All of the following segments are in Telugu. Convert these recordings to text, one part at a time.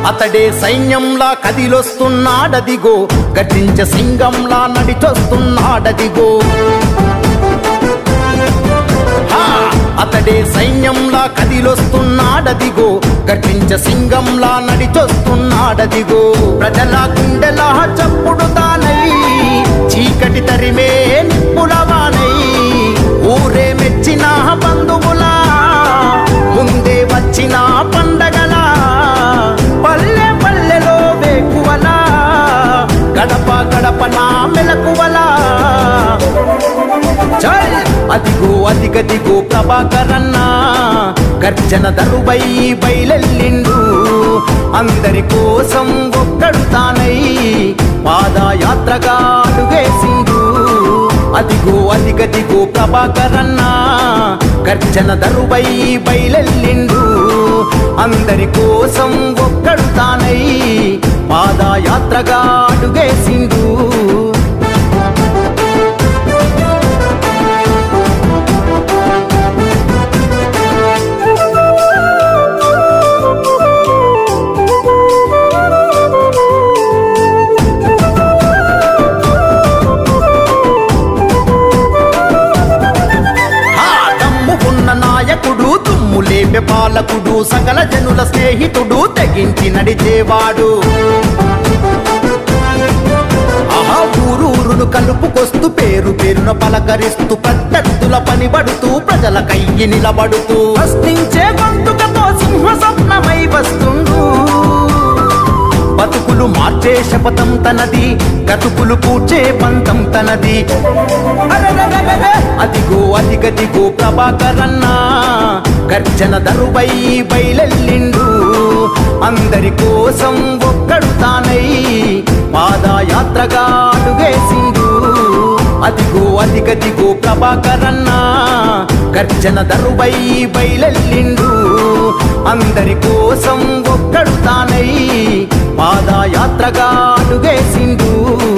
అతడే సైన్యంలా కదిలొస్తున్నాడదిగో గర్జించ సింగంలా నడిచొస్తున్నాడదిగో హా! అతడే సైన్యంలా కదిలొస్తున్నాడదిగో గర్జించ సింగంలా నడిచొస్తున్నాడదిగో ప్రజల గుండెలా చప్పుడు తానై చీకటి తరిమే నిప్పులవానై ఊరే మెచ్చిన బంధువులా ముందే వచ్చిన పండగలా పల్లె పల్లెలో వేకువలా గడప గడపన మెలకువలా చల్ అదిగో అదిగదిగో ప్రభాకరన్న గర్జన దరువై బయలెల్లిండు అందరి కోసం ఒక్కడు తానై పాదయాత్రగా అడుగేసిండు అదిగో అదిగదిగో ప్రభాకరన్న గర్జన దరువై బయలెల్లిండు అందరి కోసం ఒక్కడు తానై పాదయాత్రగా అడుగేసిండు ఆ దమ్ము ఉన్న నాయకుడు తుమ్ము లేపే పాలకుడు సకల జనుల స్నేహితుడు తెగించి నడిచేవాడు ఆహా ఊరూరును కలుపుకొస్తూ పేరు పేరున పలకరిస్తూ ప్రత్యర్థుల పనిబడుతూ ప్రజల కయ్యి నిలబడుతూ ప్రశ్నించే గొంతుకతో సింహ స్వప్నమై వస్తుండు బతుకులు మార్చే శపథం తనది గతుకులు పూడ్చే పంతం తనది అరెరెరెరెరె! అదిగో అదిగదిగో ప్రభాకరన్న గర్జన దరువై బయలెల్లిండు అందరి కోసం ఒక్కడు తానై పాదయాత్రగా అడుగేసిండు అదిగో అదిగదిగో ప్రభాకరన్న గర్జన దరువై బయలెల్లిండు అందరి కోసం ఒక్కడు తానై పాదయాత్రగా అడుగేసిండు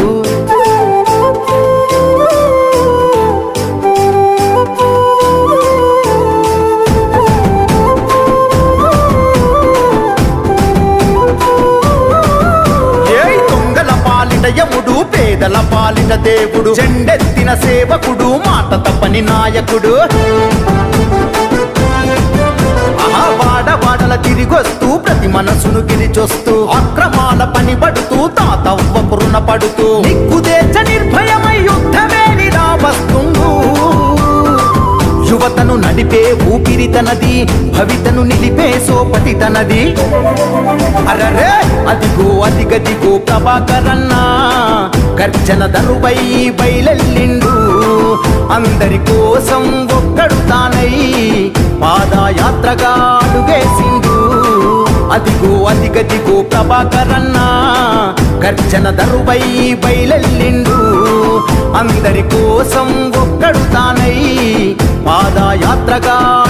ఏయ్ దొంగల పాలిట యముడు పేదల పాలిట దేవుడు చెండెత్తిన సేవకుడు మాట తప్పని నాయకుడు ఆహా వాడవాడల తిరిగొస్తూ ప్రతి మనసును గిరిచొస్తూ అక్రమాల పని పడుతూ తాతవ్వ పురుణ పడుతూ నిక్కుదేచ నిర్భయమై యుద్ధమేనిరా వస్తుండు యువతను నడిపే ఊపిరి తనది భవితను నిలిపే సోపతి తనది అరరే అదిగో అదిగదిగో ప్రభాకరన్న గర్జన దరువై బయలెల్లిండు అందరి కోసం ఒక్కడు తానై పాదయాత్రగా అడుగేసిండు అదిగో అదిగదిగో ప్రభాకరన్న గర్జన దరువై బయలెల్లిండు అందరి కోసం ఒక్కడు తానై పాదయాత్రగా